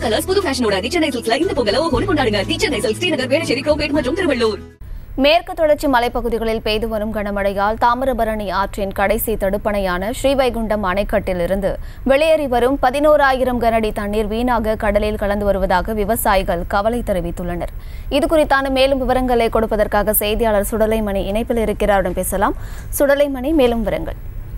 colours புது ஃபேஷனோட தி சென்னை சில்க்ஸ்ல இந்த பொங்கல ஓஹோன்னு கொண்டாடுங்க தி சென்னை சில்க்ஸ் ஸ்ரீநகர் வேளச்சேரி கோபேட் மற்றும் திருவள்ளூர் மேற்கு தொடர்ச்சி மலைப்பகுதிகளில் பெய்து வரும் கனமழையால் தாமிரபரணி ஆற்றின் கடைசி தடுப்பணையான ஸ்ரீவைகுண்டம் அணைக்கட்டிலிருந்து வெளியேறி வரும் பதினோராயிரம் கனஅடி தண்ணீர் வீணாக கடலில் கலந்து வருவதாக விவசாயிகள் கவலை தெரிவித்துள்ளனர் இதுகுறித்தான மேலும் விவரங்களை கொடுப்பதற்காக செய்தியாளர் சுடலைமணி இணைப்பில் இருக்கிறாரிடம் பேசலாம் சுடலைமணி மேலும் விவரங்கள்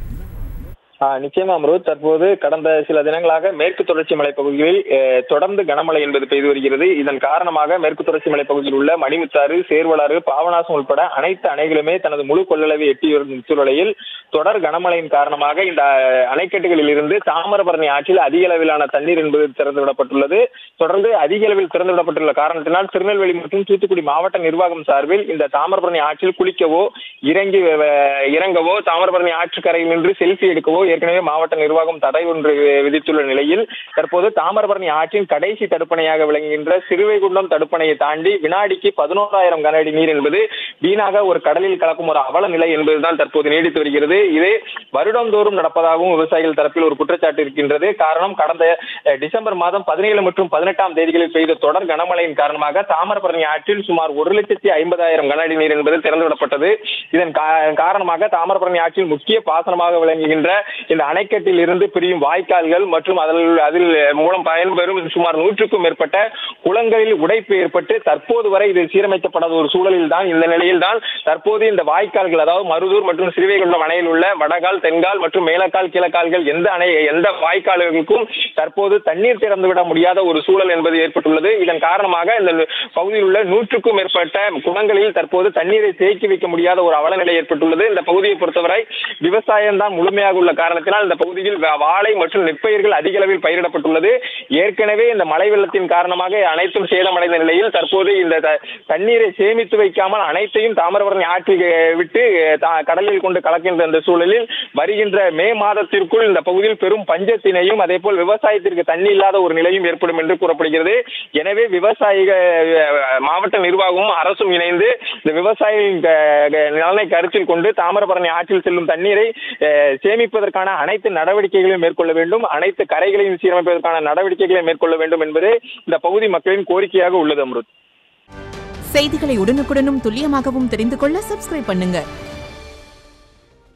ஆஹ் நிச்சயமா அம்ருத் தற்போது கடந்த சில தினங்களாக மேற்கு தொடர்ச்சி மலைப்பகுதிகளில் அஹ், தொடர்ந்து கனமழை என்பது பெய்து வருகிறது இதன் காரணமாக மேற்கு தொடர்ச்சி மலைப்பகுதியில் உள்ள மணிமுத்தாறு சேர்வலாறு பாபநாசம் உட்பட அனைத்து அணைகளுமே தனது முழு கொள்ளளவை எட்டி வரும் சூழலில் தொடர் கனமழையின் காரணமாக இந்த அஹ், அணைக்கட்டுகளில் இருந்து தாமிரபரணி ஆற்றில் அதிக அளவிலான தண்ணீர் என்பது திறந்து விடப்பட்டுள்ளது தொடர்ந்து அதிக அளவில் திறந்து விடப்பட்டுள்ள காரணத்தினால் திருநெல்வேலி மற்றும் தூத்துக்குடி மாவட்ட நிர்வாகம் சார்பில் இந்த தாமிரபரணி ஆற்றில் குளிக்கவோ இறங்கி அஹ், இறங்கவோ தாமிரபரணி ஆற்றுக்கரையில் நின்று செல்ஃபி எடுக்கவோ ஏற்கனவே மாவட்ட நிர்வாகம் தடை ஒன்று விதித்துள்ள நிலையில் தற்போது தாமிரபரணி ஆற்றின் கடைசி தடுப்பணையாக விளங்குகின்ற சிறுவைகுண்டம் தடுப்பணையை தாண்டி வினாடிக்கு பதினோராயிரம் கன அடி நீர் என்பது வீணாக ஒரு கடலில் கலக்கும் ஒரு அவல நிலை என்பதுதான் தற்போது நீடித்து வருகிறது இது வருடந்தோறும் நடப்பதாகவும் விவசாயிகள் தரப்பில் ஒரு குற்றச்சாட்டு இருக்கின்றது காரணம் கடந்த அஹ், டிசம்பர் மாதம் பதினேழு மற்றும் பதினெட்டாம் தேதிகளில் பெய்த தொடர் கனமழையின் காரணமாக தாமிரபரணி ஆற்றில் சுமார் ஒரு லட்சத்தி ஐம்பதாயிரம் கன அடி நீர் என்பது திறந்துவிடப்பட்டது இதன் கா- காரணமாக தாமிரபரணி ஆற்றில் முக்கிய பாசனமாக விளங்குகின்ற இந்த அணைக்கட்டில் இருந்து பிரியும் வாய்க்கால்கள் மற்றும் அதில் அதில் மூலம் பயன்பெறும் சுமார் நூற்றுக்கும் மேற்பட்ட குளங்களில் உடைப்பு ஏற்பட்டு தற்போது வரை இது சீரமைக்கப்படாத ஒரு சூழலில் தான் இந்த நிலையில் தான் தற்போது இந்த வாய்க்கால்கள் அதாவது மருதூர் மற்றும் சிறுவைகுண்டம் அணையில் உள்ள வடகால் தென்கால் மற்றும் மேலக்கால் கிழக்கால்கள் எந்த அணை எந்த வாய்க்கால்களுக்கும் தற்போது தண்ணீர் திறந்து விட முடியாத ஒரு சூழல் என்பது ஏற்பட்டுள்ளது இதன் காரணமாக இந்த பகுதியில் உள்ள நூற்றுக்கும் மேற்பட்ட குளங்களில் தற்போது தண்ணீரை தேக்கி வைக்க முடியாத ஒரு அவலநிலை ஏற்பட்டுள்ளது இந்த பகுதியை பொறுத்தவரை விவசாயம் தான் முழுமையாக உள்ள காரணத்தினால் இந்த பகுதியில் வா- வாழை மற்றும் நெற்பயிர்கள் அதிக அளவில் பயிரிடப்பட்டுள்ளது ஏற்கனவே இந்த மழை வெள்ளத்தின் காரணமாக அனைத்தும் சேதமடைந்த நிலையில் தற்போது இந்த த- தண்ணீரை சேமித்து வைக்காமல் அனைத்தையும் தாமிரபரணி ஆற்றில் அஹ், விட்டு அஹ், தா- கடலில் கொண்டு கலக்கின்ற இந்த சூழலில் வருகின்ற மே மாதத்திற்குள் இந்த பகுதியில் பெரும் பஞ்சத்தினையும் அதே போல் விவசாயத்திற்கு தண்ணி இல்லாத ஒரு நிலையும் ஏற்படும் என்று கூறப்படுகிறது எனவே விவசாயிகள் அஹ், மாவட்ட நிர்வாகமும் அரசும் இணைந்து இந்த விவசாயிகளின் க- க- நலனை கருத்தில் கொண்டு தாமிரபரணி ஆற்றில் செல்லும் தண்ணீரை அஹ், சேமிப்பதற்கான அனைத்து நடவடிக்கைகளையும் மேற்கொள்ள வேண்டும் அனைத்து கரைகளையும் சீரமைப்பதற்கான நடவடிக்கைகளை மேற்கொள்ள வேண்டும் என்பது இந்த பகுதி மக்களின் கோரிக்கையாக உள்ளது அம்ருத் செய்திகளை உடனுக்குடனும் துல்லியமாகவும் தெரிந்து கொள்ள சப்ஸ்கிரைப் பண்ணுங்க